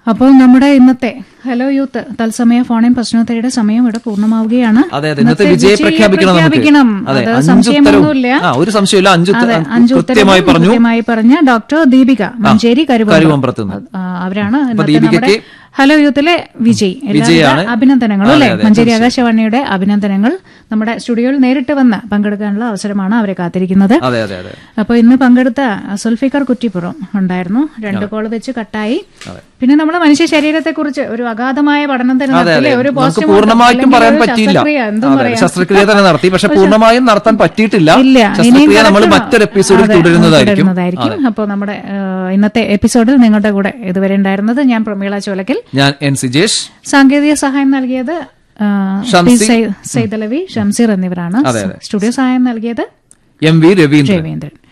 അപ്പോൾ നമ്മുടെ ഇന്നത്തെ ഹലോ യൂത്ത് തത്സമയ ഫോണിൻ പ്രശ്നോത്തരയുടെ സമയം ഇവിടെ പൂർണ്ണമാവുകയാണ് അതെ അതെ ഇന്നത്തെ വിജയം പ്രഖ്യാപിക്കണം നമുക്ക് പ്രഖ്യാപിക്കണം. അതെ അത് അഞ്ചുത്തരവും സംശയമൊന്നുമില്ല ആ ഒരു സംശയമില്ല അഞ്ചു അതെ അഞ്ചു കൃത്യമായി ഉത്തരവും പറഞ്ഞു കൃത്യമായി പറഞ്ഞ ഡോക്ടർ ദീപിക മഞ്ചേരി കരുവമ്പ്രം. കരുവമ്പ്രത്ത് നിന്ന്. ആ, അവരാണ് അപ്പൊ ഇന്നത്തെ ദീപികയ്ക്ക് നമ്മുടെ ഹലോ യൂത്തിലെ വിജയ് വിജയാണ്. എല്ലാവരുടെ അഭിനന്ദനങ്ങൾ അതെ, അല്ലെ അതെ, മഞ്ചേരി ആകാശവാണിയുടെ അഭിനന്ദനങ്ങൾ നമ്മുടെ സ്റ്റുഡിയോയിൽ നേരിട്ട് വന്ന് പങ്കെടുക്കാനുള്ള അവസരമാണ് അവരെ കാത്തിരിക്കുന്നത് അതെ അതെ അതെ അപ്പോൾ ഇന്ന് പങ്കെടുത്ത സുൽഫിക്കർ കുറ്റിപ്പുറം ഉണ്ടായിരുന്നു രണ്ട് കോൾ വെച്ച് കട്ടായി പിന്നെ നമ്മുടെ മനുഷ്യ ശരീരത്തെ കുറിച്ച് ഒരു അഗാധമായ പഠനം തന്നെ അതെ നടത്തില്ലേ അതെ ഒരു നമുക്ക് postmortem പൂർണ്ണമായിട്ടും അല്ലെങ്കിൽ പറയാൻ ഒരു പറ്റിയില്ല ശസ്ത്രക്രിയ, എന്തും അതെ, പറയാം. ശസ്ത്രക്രിയ തന്നെ നടത്തി പക്ഷെ പൂർണ്ണമായും നടത്താൻ പറ്റിയിട്ടില്ല ഇല്ല ഇനിയും ശസ്ത്രക്രിയ നമ്മൾ കിടക്കണം. മറ്റൊരു എപ്പിസോഡിൽ അതെ, തുടരുന്നതായിരിക്കും തുടരുന്നതായിരിക്കും അപ്പോൾ നമ്മുടെ ആ, ഇന്നത്തെ എപ്പിസോഡിൽ നിങ്ങളുടെ കൂടെ ഇതുവരെ ഉണ്ടായിരുന്നത് ഞാൻ പ്രമീള ചോലക്കൽ ഞാൻ എൻ സിജേഷ് സാങ്കേതിക സഹായം നൽകിയത് ആ, ഷംസി. പി. സൈ- സൈദലവി ഷംസീർ എന്നിവരാണ് അതെ, അതെ. സ്റ്റുഡിയോ സഹായം നൽകിയത് എം വി രവീന്ദ്രൻ രവീന്ദ്രൻ